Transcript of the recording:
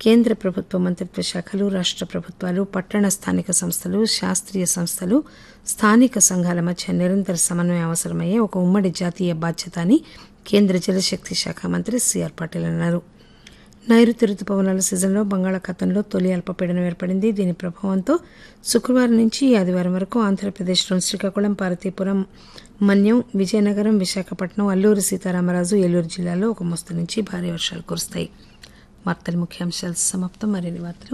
కేంద్ర ప్రభుత్వ మంత్రిత్వ శాఖలు రాష్ట్ర ప్రభుత్వాలు పట్టణ స్థానిక సంస్థలు శాస్త్రీయ సంస్థలు స్థానిక సంఘాల మధ్య నిరంతర సమన్వయం అవసరమయ్యే ఒక ఉమ్మడి జాతీయ బాధ్యత అని కేంద్ర జలశక్తి శాఖ మంత్రి సిఆర్ పాటిల్ అన్నారు నైరుతి రుతుపవనాల సీజన్లో బంగాళాఖాతంలో తొలి అల్పపీడనం ఏర్పడింది దీని ప్రభావంతో శుక్రవారం నుంచి ఈ ఆదివారం వరకు ఆంధ్రప్రదేశ్లోని శ్రీకాకుళం పార్వతీపురం మన్యం విజయనగరం విశాఖపట్నం అల్లూరు సీతారామరాజు ఏలూరు జిల్లాల్లో ఒక మోస్తరు నుంచి భారీ వర్షాలు కురుస్తాయి వార్తల ముఖ్యాంశాలు సమాప్తం మరిన్ని వార్తలు